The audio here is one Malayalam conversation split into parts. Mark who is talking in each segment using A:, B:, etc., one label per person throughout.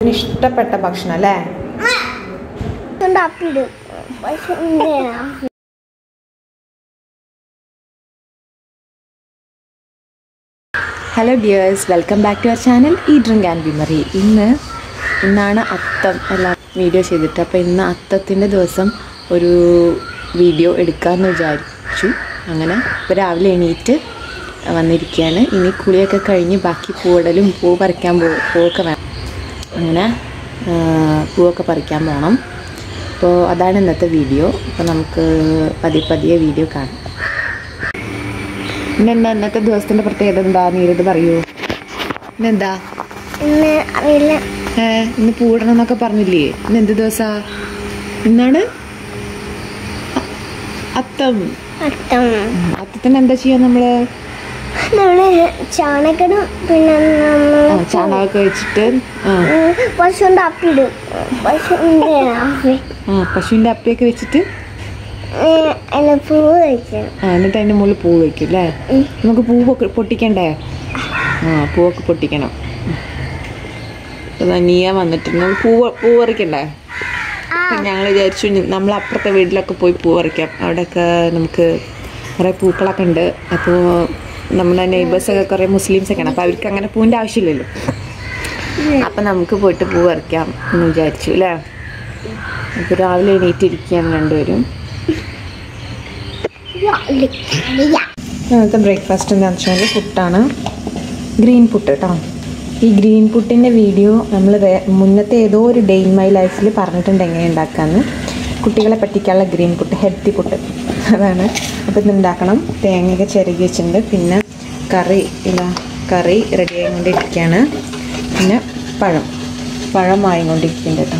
A: ഇഷ്ടപ്പെട്ട ഭക്ഷണം അല്ലേ
B: ഉണ്ടാക്കിയിടും പക്ഷെ എന്തിനാ?
A: Hello dears welcome back to our channel ഈ ഡ്രിങ്ക് ആൻഡ് ബിമറി ഇന്ന് ഇന്നാണ് അത്തം എല്ലാം വീഡിയോ ചെയ്തിട്ട് അപ്പോൾ ഇന്ന് അത്തത്തിൻ്റെ ദിവസം ഒരു വീഡിയോ എടുക്കാമെന്ന് വിചാരിച്ചു അങ്ങനെ ഇപ്പോൾ രാവിലെ എണീറ്റ് വന്നിരിക്കുകയാണ് ഇനി കുളിയൊക്കെ കഴിഞ്ഞ് ബാക്കി പൂവിടലും പൂ പറിക്കാൻ പോ പൂവൊക്കെ വേണം അങ്ങനെ ആ, പൂവൊക്കെ പറിക്കാൻ പോകണം അപ്പോൾ അതാണ് ഇന്നത്തെ വീഡിയോ അപ്പോൾ നമുക്ക് പതിയെ പതിയെ വീഡിയോ കാണാം ഇന്നെന്താ ഇന്നത്തെ ദിവസത്തിന്റെ പ്രത്യേകത എന്താ നീരത് പറയൂ ഇന്നെന്താ
B: ഇന്ന് അറിയില്ല
A: ഏ ഇന്ന് പൂടണം എന്നൊക്കെ പറഞ്ഞില്ലേ ഇന്ന് എന്ത് ദിവസാ ഇന്നാണ് അ- അത്തം
B: അത്തം
A: ഉം, അത്തത്തിന് എന്താ ചെയ്യാ നമ്മള്
B: നമ്മള് ചാണകനും പിന്നെ
A: ആ,
B: നമ്മൾ
A: ചാണകമൊക്കെ വെച്ചിട്ട് ആ
B: പശു ഉണ്ടാക്കിയിടും പക്ഷെ എന്തിനാ?
A: ആ പശുവിന്റെ അപ്പയൊക്കെ വെച്ചിട്ട്
B: ഏ, അതിന് പൂവ് വെക്കണം
A: ആ എന്നിട്ട് അതിന്റെ മുകളിൽ പൂ വെക്കും അല്ലേ നമുക്ക് പൂവൊക്കെ പൊട്ടിക്കണ്ടേ ആ പൂവൊക്കെ പൊട്ടിക്കണം ഇതാ നീയ വന്നിട്ടുണ്ട് പൂവ് പൂ പറിക്കണ്ടേ ഞങ്ങൾ വിചാരിച്ചു നമ്മൾ അപ്പുറത്തെ വീട്ടിലൊക്കെ പോയി പൂ പറിക്കാം അവിടെയൊക്കെ നമുക്ക് കുറേ പൂക്കളൊക്കെ ഉണ്ട് അപ്പോൾ നമ്മുടെ നെയ്ബേഴ്സൊക്കെ കുറേ മുസ്ലിംസ് ഒക്കെയാണ് അപ്പോൾ അവർക്ക് അങ്ങനെ പൂവിൻ്റെ ആവശ്യമില്ലല്ലോ അപ്പം നമുക്ക് പോയിട്ട് പൂ പറിക്കാം എന്ന് വിചാരിച്ചു അല്ലേ അപ്പോൾ രാവിലെ എണീറ്റിരിക്കുകയാണ് രണ്ടുപേരും ഇന്നത്തെ ബ്രേക്ക്ഫാസ്റ്റ് എന്താണെന്ന് വെച്ചാൽ പുട്ടാണ് ഗ്രീൻ പുട്ട് കേട്ടോ ഈ ഗ്രീൻ പുട്ടിൻ്റെ വീഡിയോ നമ്മൾ മുന്നത്തെ ഏതോ ഒരു ഡേ ഇൻ മൈ ലൈഫിൽ പറഞ്ഞിട്ടുണ്ട് എങ്ങനെ ഉണ്ടാക്കാമെന്ന് കുട്ടികളെ പറ്റിക്കാനുള്ള ഗ്രീൻ പുട്ട് ഹെൽത്തി പുട്ട് അതാണ് അപ്പോൾ ഇത് ഉണ്ടാക്കണം തേങ്ങയൊക്കെ ചിരകി വെച്ചിട്ടുണ്ട് പിന്നെ കറി ഇതാ കറി റെഡി ആയിക്കൊണ്ടിരിക്കുകയാണ് പിന്നെ പഴം പഴം ആയിക്കൊണ്ടിരിക്കുന്നുണ്ട് കേട്ടോ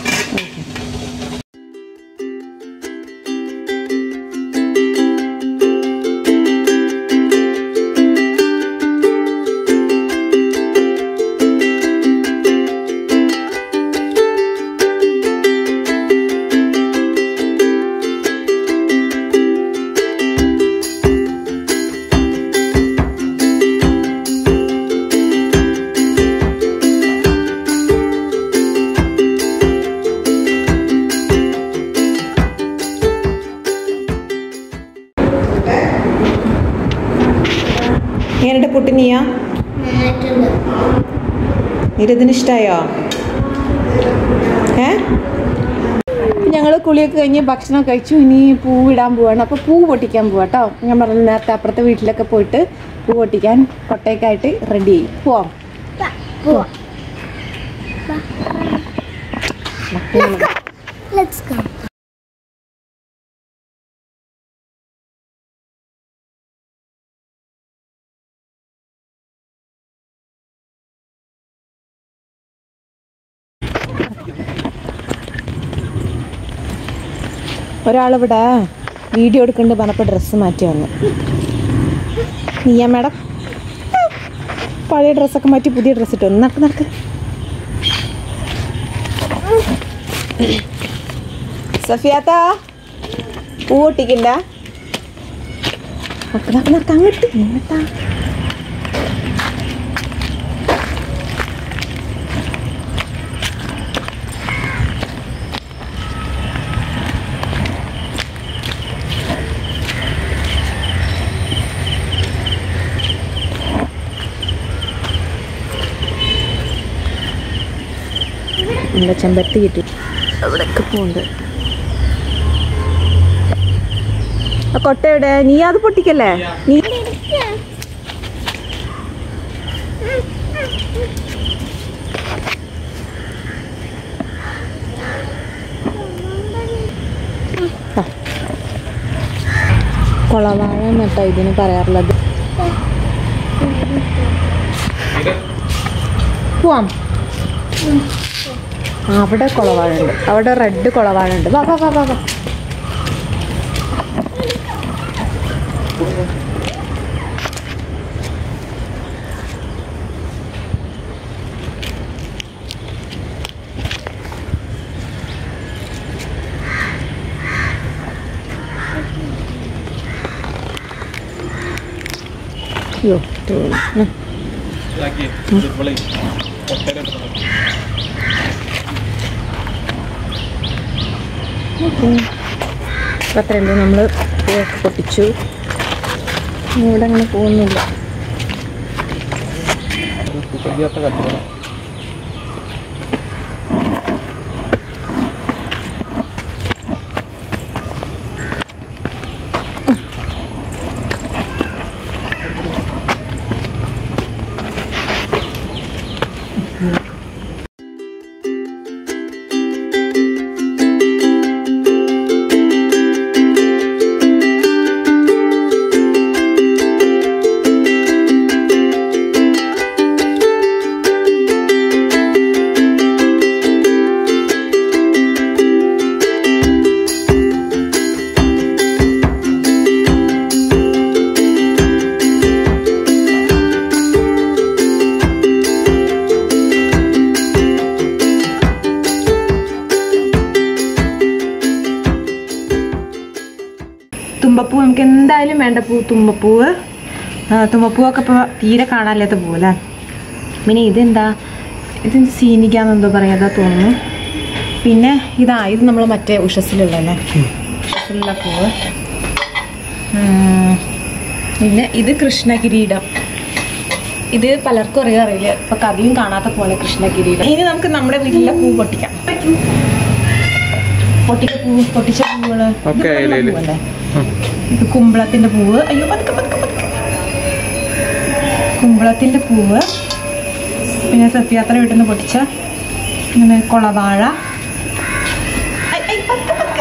A: എങ്ങനെയുണ്ട് പുട്ട് നീയാ നിരതിന് ഇഷ്ടമായോ ഏ ഞങ്ങൾ കുളിയൊക്കെ കഴിഞ്ഞ് ഭക്ഷണം കഴിച്ചു ഇനി പൂ ഇടാൻ പോവാണ് അപ്പോൾ പൂ പൊട്ടിക്കാൻ പോവാം കേട്ടോ ഞാൻ പറഞ്ഞു നേരത്തെ അപ്പുറത്തെ വീട്ടിലൊക്കെ പോയിട്ട് പൂ പൊട്ടിക്കാൻ കൊട്ടയൊക്കെയായിട്ട് റെഡി ആയി പോവാം
B: പോവാം ലെറ്റ്സ് ഗോ
A: ഒരാളിവിടെ വീഡിയോ എടുക്കേണ്ട പറഞ്ഞപ്പോൾ ഡ്രസ്സ് മാറ്റി വന്നു നീയാ മാഡം പഴയ ഡ്രസ്സൊക്കെ മാറ്റി പുതിയ ഡ്രസ്സ് ഇട്ടു നടക്ക് നടക്ക് സഫിയാത്ത പൂ പൊട്ടിക്കണ്ട നടക്ക് നടക്ക് നടക്ക് അങ്ങോട്ട് ഇങ്ങോട്ടാ നമ്മുടെ ചെമ്പരത്തി കിട്ടി അവിടെയൊക്കെ പോകുന്നുണ്ട് ആ കൊട്ടയുടെ നീ അത് പൊട്ടിക്കല്ലേ നീ കൊളവാഴ എന്നിട്ടോ ഇതിന് പറയാറുള്ളത് പോവാം ആ, അവിടെ കുളവാഴുണ്ട് അവിടെ റെഡ് കുളവാഴുണ്ട് വാ വാ വാ വാ വാ അയ്യോ തോന്നി. ഉം.
C: ഇതാക്കി ഇവളെ ഒട്ടേരെ
A: അപ്പം അത്രയേ ഉള്ളൂ നമ്മൾ പൂവൊക്കെ പൊട്ടിച്ചു ഇനി ഇവിടെ അങ്ങനെ പോകുന്നില്ല തുമ്പപ്പൂ നമുക്ക് എന്തായാലും വേണ്ട പൂ തുമ്പപ്പൂവ് ആ, തുമ്പപ്പൂവൊക്കെ ഇപ്പോൾ തീരെ കാണാനില്ലാത്ത പൂവല്ലേ പിന്നെ ഇതെന്താ ഇത് സീനിക്കാന്നെന്തോ പറയാതാ തോന്നുന്നു പിന്നെ ഇതാ ഇത് നമ്മൾ മറ്റേ ഉഷസ്സിലുള്ളല്ലേ ഉഷസ്സിലുള്ള പൂവ് ഉം. പിന്നെ ഇത് കൃഷ്ണകിരീടം ഇത് പലർക്കും അറിയാൻ അറിയില്ല ഇപ്പൊ കഥയും കാണാത്ത പോലെ കൃഷ്ണകിരീടം ഇനി നമുക്ക് നമ്മുടെ വീട്ടിലെ പൂ പൊട്ടിക്കാം പൊട്ടിക്ക പൂ പൊട്ടിച്ച പൂവുകള് ഇത്
C: ഒക്കെ
A: വെള്ള
C: ഇലയില്.
A: പൂവല്ലേ? ഇത് കുമ്പളത്തിന്റെ പൂവ് അയ്യോ പതുക്കെ പതുക്കെ പതുക്കെ കുമ്പളത്തിന്റെ പൂവ് പിന്നെ സത്യാത്ര വീട്ടിൽ നിന്ന് പൊട്ടിച്ച ഇങ്ങനെ കുളവാഴ ഐ, ഐ, പതുക്കെ, പതുക്കെ.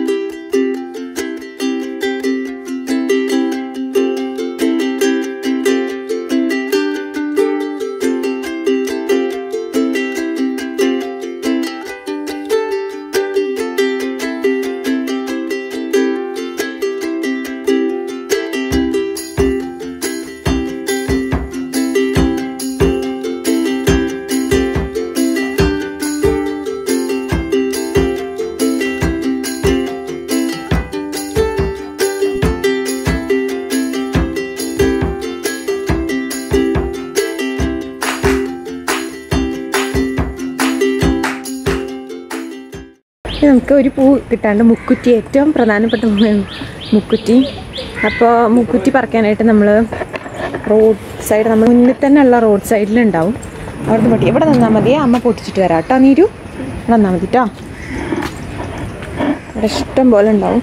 A: ഇനി നമുക്ക് ഒരു പൂ കിട്ടാണ്ട് മുക്കുറ്റി ഏറ്റവും പ്രധാനപ്പെട്ട പൂവാണ് മുക്കുറ്റി അപ്പോൾ മുക്കുറ്റി പറിക്കാനായിട്ട് നമ്മൾ റോഡ് സൈഡ് നമ്മൾ മുന്നിൽ തന്നെ ഉള്ള റോഡ് സൈഡിലുണ്ടാവും അവിടുന്ന് പൊട്ടി ഇവിടെ നിന്നാൽ മതിയേ അമ്മ പൊട്ടിച്ചിട്ട് വരാം കേട്ടോ നീരു ഇവിടെ നിന്നാൽ മതി കേട്ടോ ഇവിടെ ഇഷ്ടം പോലെ ഉണ്ടാവും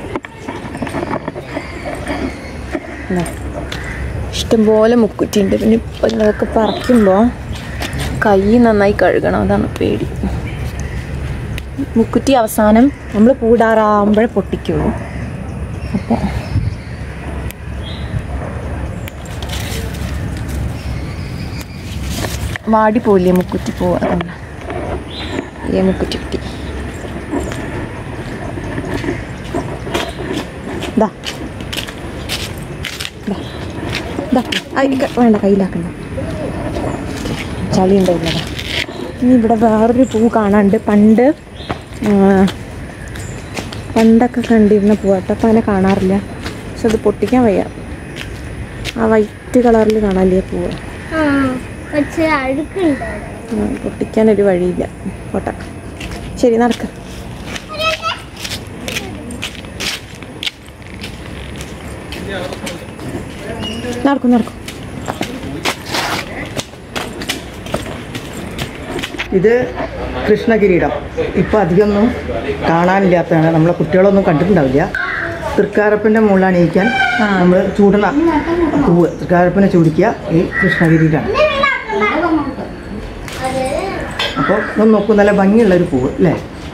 A: ഇതാ. ഇഷ്ടംപോലെ മുക്കുറ്റി ഉണ്ട് പിന്നെ ഇപ്പം ഇതൊക്കെ പറിക്കുമ്പോൾ കൈ നന്നായി കഴുകണം അതാണ് പേടി മുക്കുറ്റി അവസാനം നമ്മൾ പൂടാറാകുമ്പോഴേ പൊട്ടിക്കുള്ളൂ അപ്പോൾ വാടി പോയില്ലേ മുക്കുറ്റി പോവാ അതുകൊണ്ട് ഈ മുക്കുറ്റി കിട്ടി ദാ ദാ. ദാ. ആ, ഈ ക- വേണ്ട കയ്യിലാക്കണ്ട ചളി ഉണ്ടാവില്ലടാ ഇനി ഇവിടെ വേറൊരു പൂ കാണാണ്ട് പണ്ട് ആ, പണ്ടൊക്കെ കണ്ടിരുന്ന പൂവാട്ടോ അപ്പം അങ്ങനെ കാണാറില്ല പക്ഷെ അത് പൊട്ടിക്കാൻ വയ്യ ആ വൈറ്റ് കളറിൽ കാണാനില്ലേ പൂവ്
B: ആ പക്ഷെ അഴുക്കുണ്ട് അവിടെ.
A: ആ, പൊട്ടിക്കാനൊരു വഴിയില്ല പോട്ടെ ശരി നടക്ക നടക്കും നടക്കും
D: ഇത് കൃഷ്ണകിരീടം ഇപ്പോൾ അധികമൊന്നും കാണാനില്ലാത്തതാണ് നമ്മളെ കുട്ടികളൊന്നും കണ്ടിട്ടുണ്ടാവില്ല തൃക്കാരപ്പൻ്റെ മുകളിൽ അണിയിക്കാൻ നമ്മൾ ചൂടണ പൂവ് തൃക്കാരപ്പനെ ചൂടിക്കുക ഈ കൃഷ്ണകിരീടമാണ് അപ്പോൾ ഒന്ന് നോക്കൂ നല്ല ഭംഗിയുള്ള ഒരു പൂവ് അല്ലേ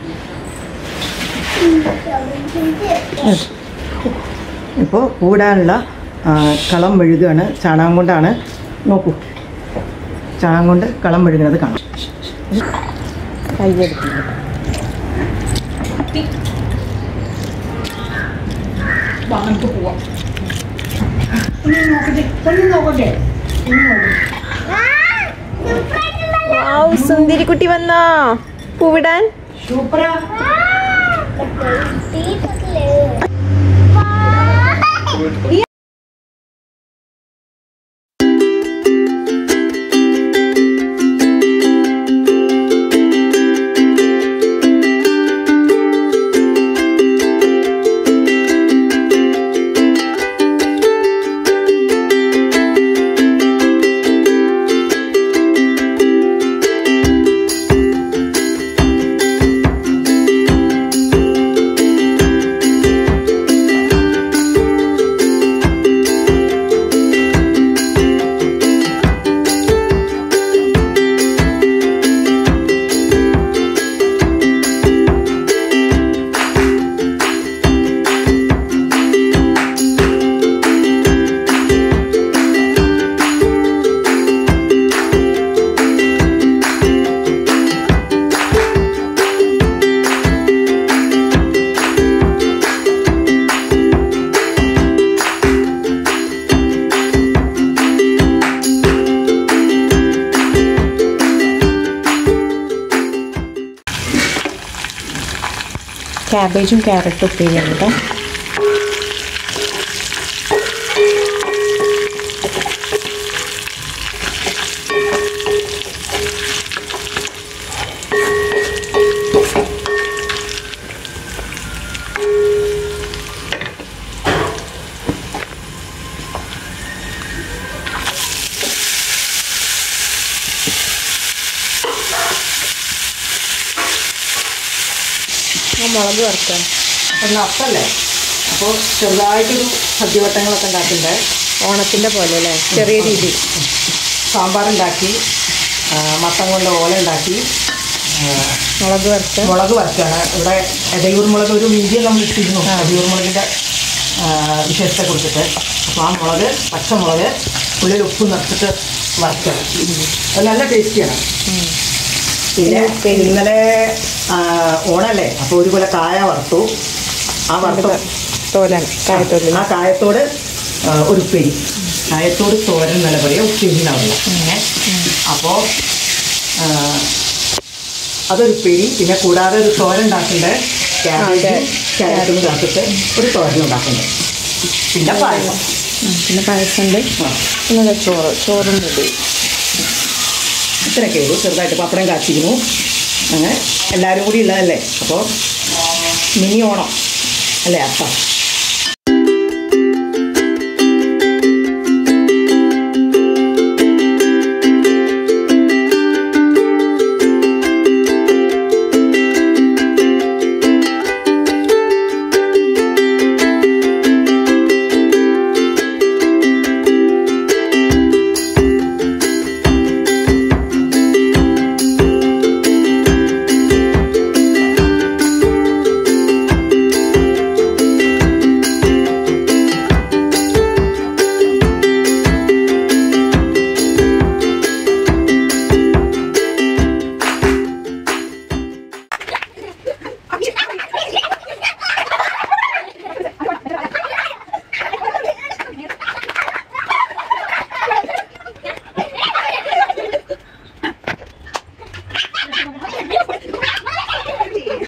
D: ഇപ്പോൾ പൂടാനുള്ള ആ, കളം മെഴുകുകയാണ് ചാണകം കൊണ്ടാണ് നോക്കൂ ചാണകം കൊണ്ട് കളം മെഴുകുന്നത് കാണാം
A: കയ്യെടുക്കില്ല സുന്ദരിക്കുട്ടി വന്നോ പൂവിടാൻ ക്യാബേജും ക്യാരറ്റും ഉപ്പേരിയാണ് കേട്ടോ മുളക് വറുക്കാം
D: അപ്പം ഇന്ന് അപ്പല്ലേ അപ്പോൾ ചെറുതായിട്ടൊരു സദ്യവട്ടങ്ങളൊക്കെ ഉണ്ടാക്കുന്നുണ്ട്
A: ഓണത്തിൻ്റെ പോലെ അല്ലേ ചെറിയ രീതി
D: സാമ്പാറുണ്ടാക്കി ആ, മത്തം കൊണ്ട് ഓല ഉണ്ടാക്കി ആ,
A: മുളക് വറുത്ത്
D: മുളക് വറുക്കാണ് ഇവിടെ എടയൂർ മുളക് ഒരു വീഡിയോ നമ്മൾ ഇട്ടിരുന്നു എടയൂർ മുളകിൻ്റെ വിശേഷത്തെ കുറിച്ചിട്ട് അപ്പോൾ ആ മുളക് പച്ചമുളക് ഉള്ളിൽ ഉപ്പ് നിറച്ചിട്ട് വറുക്കണം അത് നല്ല ടേസ്റ്റിയാണ് പിന്നെ ഇന്നലെ ആ, ഓണല്ലേ അപ്പോൾ ഒരു കൊല കായ വറുത്തു ആ വറുത്ത
A: തോരൻ കായത്തോരൻ
D: ആ കായത്തോട് ആ, ഒരു ഉപ്പേരി കായത്തോട് തോരൻ എന്നല്ല പറയുക ഉപ്പേരി എന്നാവില്ല അങ്ങനെ അപ്പോൾ അതൊരു ഉപ്പേരി പിന്നെ കൂടാതെ ഒരു തോരൻ ഉണ്ടാക്കേണ്ട ക്യാബേജും ക്യാരറ്റും ചേർത്തിട്ട് ഒരു തോരൻ ഉണ്ടാക്കുന്നുണ്ട് പിന്നെ പായസം
A: പിന്നെ പായസമുണ്ട്
D: ആ
A: പിന്നെ ദേ ചോറ് ചോറും റെഡി
D: ഇത്രയൊക്കെ ഉള്ളൂ ചെറുതായിട്ട് പപ്പടം കാച്ചിരുന്നു അങ്ങനെ എല്ലാവരും കൂടി ഉള്ളതല്ലേ അപ്പോൾ മിനി ഓണം അല്ലേ അപ്പം